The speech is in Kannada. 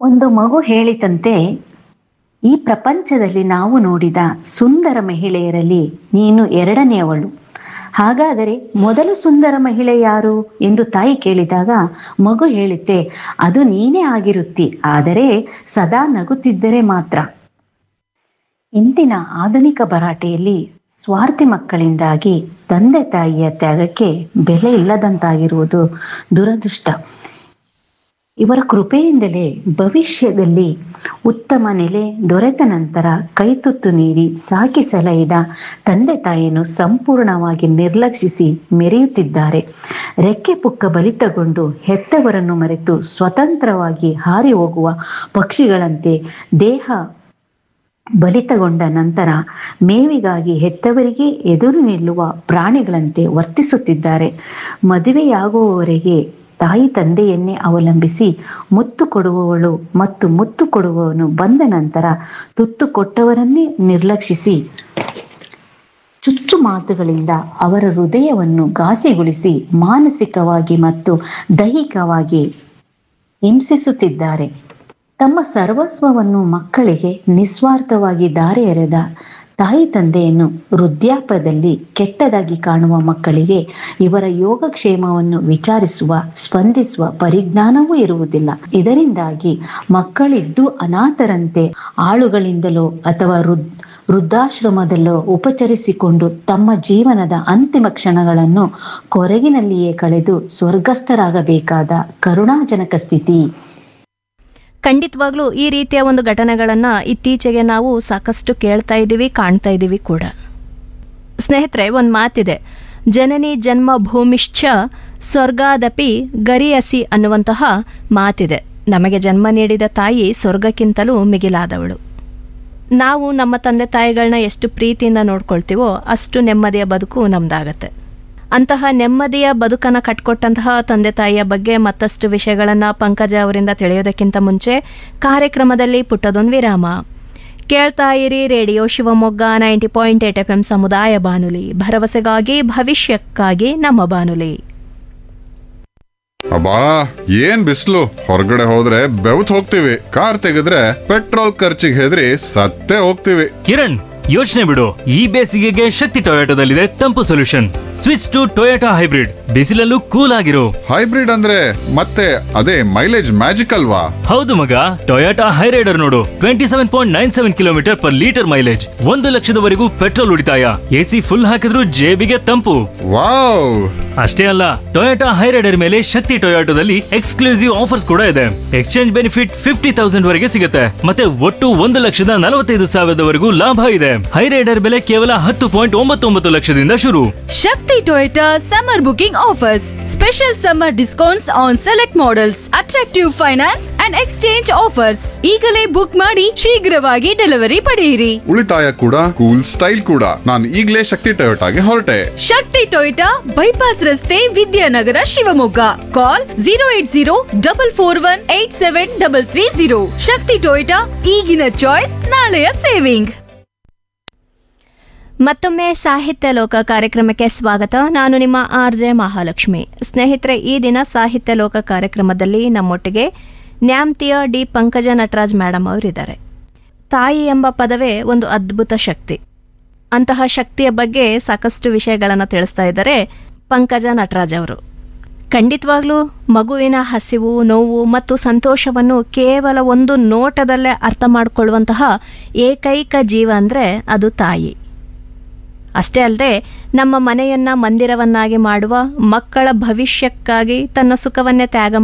ಒಂದು ಮಗು ಹೇಳಿತಂತೆ ಈ ಪ್ರಪಂಚದಲ್ಲಿ ನಾವು ನೋಡಿದ ಸುಂದರ ಮಹಿಳೆಯರಲ್ಲಿ ನೀನು ಎರಡನೆಯವಳು ಹಾಗಾದರೆ ಮೊದಲ ಸುಂದರ ಮಹಿಳೆ ಯಾರು ಎಂದು ತಾಯಿ ಕೇಳಿದಾಗ ಮಗು ಹೇಳಿತ್ತೆ ಅದು ನೀನೇ ಆಗಿರುತ್ತಿ ಆದರೆ ಸದಾ ನಗುತ್ತಿದ್ದರೆ ಮಾತ್ರ ಇಂದಿನ ಆಧುನಿಕ ಭರಾಟೆಯಲ್ಲಿ ಸ್ವಾರ್ಥಿ ಮಕ್ಕಳಿಂದಾಗಿ ತಂದೆ ತಾಯಿಯ ತ್ಯಾಗಕ್ಕೆ ಬೆಲೆ ಇಲ್ಲದಂತಾಗಿರುವುದು ದುರದೃಷ್ಟ ಇವರ ಕೃಪೆಯಿಂದಲೇ ಭವಿಷ್ಯದಲ್ಲಿ ಉತ್ತಮ ನೆಲೆ ದೊರೆತ ನಂತರ ಕೈತುತ್ತು ನೀಡಿ ಸಾಕಿ ಸಲಹಿದ ತಂದೆ ತಾಯಿಯನ್ನು ಸಂಪೂರ್ಣವಾಗಿ ನಿರ್ಲಕ್ಷಿಸಿ ಮೆರೆಯುತ್ತಿದ್ದಾರೆ ರೆಕ್ಕೆ ಪುಕ್ಕ ಬಲಿತಗೊಂಡು ಹೆತ್ತವರನ್ನು ಮರೆತು ಸ್ವತಂತ್ರವಾಗಿ ಹಾರಿ ಹೋಗುವ ಪಕ್ಷಿಗಳಂತೆ ದೇಹ ಬಲಿತಗೊಂಡ ನಂತರ ಮೇವಿಗಾಗಿ ಹೆತ್ತವರಿಗೆ ಎದುರು ನಿಲ್ಲುವ ಪ್ರಾಣಿಗಳಂತೆ ವರ್ತಿಸುತ್ತಿದ್ದಾರೆ ಮದುವೆಯಾಗುವವರೆಗೆ ತಾಯಿ ತಂದೆಯನ್ನೇ ಅವಲಂಬಿಸಿ ಮುತ್ತು ಕೊಡುವವಳು ಮತ್ತು ಮುತ್ತು ಕೊಡುವವನು ಬಂದ ನಂತರ ತುತ್ತು ಕೊಟ್ಟವರನ್ನೇ ನಿರ್ಲಕ್ಷಿಸಿ ಚುಚ್ಚು ಮಾತುಗಳಿಂದ ಅವರ ಹೃದಯವನ್ನು ಘಾಸಿಗೊಳಿಸಿ ಮಾನಸಿಕವಾಗಿ ಮತ್ತು ದೈಹಿಕವಾಗಿ ಹಿಂಸಿಸುತ್ತಿದ್ದಾರೆ ತಮ್ಮ ಸರ್ವಸ್ವವನ್ನು ಮಕ್ಕಳಿಗೆ ನಿಸ್ವಾರ್ಥವಾಗಿ ದಾರಿ ಎರೆದ ತಾಯಿ ತಂದೆಯನ್ನು ವೃದ್ಧಾಪ್ಯದಲ್ಲಿ ಕೆಟ್ಟದಾಗಿ ಕಾಣುವ ಮಕ್ಕಳಿಗೆ ಇವರ ಯೋಗಕ್ಷೇಮವನ್ನು ವಿಚಾರಿಸುವ ಸ್ಪಂದಿಸುವ ಪರಿಜ್ಞಾನವೂ ಇರುವುದಿಲ್ಲ ಇದರಿಂದಾಗಿ ಮಕ್ಕಳಿದ್ದು ಅನಾಥರಂತೆ ಆಳುಗಳಿಂದಲೋ ಅಥವಾ ವೃದ್ ವೃದ್ಧಾಶ್ರಮದಲ್ಲೋ ಉಪಚರಿಸಿಕೊಂಡು ತಮ್ಮ ಜೀವನದ ಅಂತಿಮ ಕ್ಷಣಗಳನ್ನು ಕೊರಗಿನಲ್ಲಿಯೇ ಕಳೆದು ಸ್ವರ್ಗಸ್ಥರಾಗಬೇಕಾದ ಕರುಣಾಜನಕ ಸ್ಥಿತಿ ಖಂಡಿತವಾಗ್ಲೂ ಈ ರೀತಿಯ ಒಂದು ಘಟನೆಗಳನ್ನು ಇತ್ತೀಚೆಗೆ ನಾವು ಸಾಕಷ್ಟು ಕೇಳ್ತಾ ಇದ್ದೀವಿ ಕಾಣ್ತಾ ಇದ್ದೀವಿ ಕೂಡ ಸ್ನೇಹಿತರೆ ಒಂದು ಮಾತಿದೆ ಜನನಿ ಜನ್ಮ ಭೂಮಿಶ್ಚ ಸ್ವರ್ಗಾದಪಿ ಗರಿಯಸಿ ಅನ್ನುವಂತಹ ಮಾತಿದೆ ನಮಗೆ ಜನ್ಮ ನೀಡಿದ ತಾಯಿ ಸ್ವರ್ಗಕ್ಕಿಂತಲೂ ಮಿಗಿಲಾದವಳು ನಾವು ನಮ್ಮ ತಂದೆ ತಾಯಿಗಳನ್ನ ಎಷ್ಟು ಪ್ರೀತಿಯಿಂದ ನೋಡ್ಕೊಳ್ತೀವೋ ಅಷ್ಟು ನೆಮ್ಮದಿಯ ಬದುಕು ನಮ್ದಾಗತ್ತೆ ಅಂತಹ ನೆಮ್ಮದಿಯ ಬದುಕನ್ನು ಕಟ್ಕೊಟ್ಟಂತಹ ತಂದೆ ತಾಯಿಯ ಬಗ್ಗೆ ಮತ್ತಷ್ಟು ವಿಷಯಗಳನ್ನು ಪಂಕಜ ಅವರಿಂದ ತಿಳಿಯೋದಕ್ಕಿಂತ ಮುಂಚೆ ಕಾರ್ಯಕ್ರಮದಲ್ಲಿ ಪುಟ್ಟದೊಂದು ವಿರಾಮ ಕೇಳ್ತಾ ಇರಿ radio Shivamogga ninety point eight F M ಸಮುದಾಯ ಬಾನುಲಿ ಭರವಸೆಗಾಗಿ ಭವಿಷ್ಯಕ್ಕಾಗಿ ನಮ್ಮ ಬಾನುಲಿ ಅಬ್ಬಾ ಏನ್ ಬಿಸಿಲು ಹೊರಗಡೆ ಹೋದ್ರೆ ಬೆವತ್ ಹೋಗ್ತೀವಿ ಕಾರ್ ತೆಗೆದ್ರೆ ಪೆಟ್ರೋಲ್ ಖರ್ಚಿಗೆ ಹೆದರಿ ಸತ್ತೇ ಹೋಗ್ತೀವಿ ಕಿರಣ್ ಯೋಚನೆ ಬಿಡು ಈ ಬೇಸಿಗೆಗೆ ಶಕ್ತಿ ಟೊಯೋಟೋದಲ್ಲಿದೆ ತಂಪು solution switch to Toyota hybrid ಬಿಸಿಲಲ್ಲೂ ಕೂಲ್ ಆಗಿರು ಹೈಬ್ರಿಡ್ ಅಂದ್ರೆ ಮತ್ತೆ ಅದೇ ಮೈಲೇಜ್ ಮ್ಯಾಜಿಕ್ ಅಲ್ವಾ ಹೌದು ಮಗ ಟೊಯೋಟಾ ಹೈರೈಡರ್ ನೋಡು twenty seven point nine seven kilometre per litre mileage ಒಂದು ಲಕ್ಷದವರೆಗೂ ಪೆಟ್ರೋಲ್ ಉಳಿತಾಯ ಎಸಿ ಫುಲ್ ಹಾಕಿದ್ರೂ ಜೇಬಿಗೆ ತಂಪು ವಾವ್ ಅಷ್ಟೇ ಅಲ್ಲ ಟೊಯೋಟಾ ಹೈರೈಡರ್ ಮೇಲೆ ಶಕ್ತಿ ಟೊಯೋಟೋದಲ್ಲಿ ಎಕ್ಸ್ಕ್ಲೂಸಿವ್ ಆಫರ್ಸ್ ಕೂಡ ಇದೆ ಎಕ್ಸ್ಚೇಂಜ್ ಬೆನಿಫಿಟ್ ಫಿಫ್ಟಿ ತೌಸಂಡ್ ವರೆಗೆ ಸಿಗುತ್ತೆ ಮತ್ತೆ ಒಟ್ಟು ಒಂದು ಲಕ್ಷದ ನಲವತ್ತೈದು ಸಾವಿರದವರೆಗೂ ಲಾಭ ಇದೆ ಹೈರೈಡರ್ ಬೆಲೆ ಕೇವಲ ಹತ್ತು ಪಾಯಿಂಟ್ ಒಂಬತ್ತು ಒಂಬತ್ತು ಲಕ್ಷದಿಂದ ಶುರು Shakti Toyota summer booking offers. Special summer discounts on select models, attractive finance and exchange offers. ಈಗಲೇ ಬುಕ್ ಮಾಡಿ ಶೀಘ್ರವಾಗಿ ಡೆಲಿವರಿ ಪಡೆಯಿರಿ ಉಳಿತಾಯ ಕೂಡ ಕೂಲ್ ಸ್ಟೈಲ್ ಕೂಡ ನಾನು ಈಗ್ಲೇ ಶಕ್ತಿ ಟೊಯೋಟಾಗೆ ಹೊರಟೆ ಶಕ್ತಿ ಟೊಯೋಟಾ ಬೈಪಾಸ್ ರಸ್ತೆ Vidyanagar Shivamogga call zero eight zero double four one eight seven double three zero Shakti Toyota ಈಗಿನ ಚಾಯ್ಸ್ ನಾಳೆಯ ಸೇವಿಂಗ್ ಮತ್ತೊಮ್ಮೆ ಸಾಹಿತ್ಯ ಲೋಕ ಕಾರ್ಯಕ್ರಮಕ್ಕೆ ಸ್ವಾಗತ ನಾನು ನಿಮ್ಮ ಆರ್ ಜೆ ಮಹಾಲಕ್ಷ್ಮಿ ಸ್ನೇಹಿತರೆ ಈ ದಿನ ಸಾಹಿತ್ಯ ಲೋಕ ಕಾರ್ಯಕ್ರಮದಲ್ಲಿ ನಮ್ಮೊಟ್ಟಿಗೆ ನ್ಯಾಮ್ತಿಯ ಡಿ ಪಂಕಜ ನಟರಾಜ್ ಮೇಡಮ್ ಅವರಿದ್ದಾರೆ ತಾಯಿ ಎಂಬ ಪದವೇ ಒಂದು ಅದ್ಭುತ ಶಕ್ತಿ ಅಂತಹ ಶಕ್ತಿಯ ಬಗ್ಗೆ ಸಾಕಷ್ಟು ವಿಷಯಗಳನ್ನು ತಿಳಿಸ್ತಾ ಇದ್ದಾರೆ ಪಂಕಜ ನಟರಾಜ್ ಅವರು ಖಂಡಿತವಾಗ್ಲೂ ಮಗುವಿನ ಹಸಿವು ನೋವು ಮತ್ತು ಸಂತೋಷವನ್ನು ಕೇವಲ ಒಂದು ನೋಟದಲ್ಲೇ ಅರ್ಥ ಮಾಡಿಕೊಳ್ಳುವಂತಹ ಏಕೈಕ ಜೀವ ಅಂದರೆ ಅದು ತಾಯಿ ಅಷ್ಟೇ ಅಲ್ಲದೆ ನಮ್ಮ ಮನೆಯನ್ನ ಮಂದಿರವನ್ನಾಗಿ ಮಾಡುವ ಮಕ್ಕಳ ಭವಿಷ್ಯಕ್ಕಾಗಿ ತನ್ನ ಸುಖವನ್ನೇ ತ್ಯಾಗ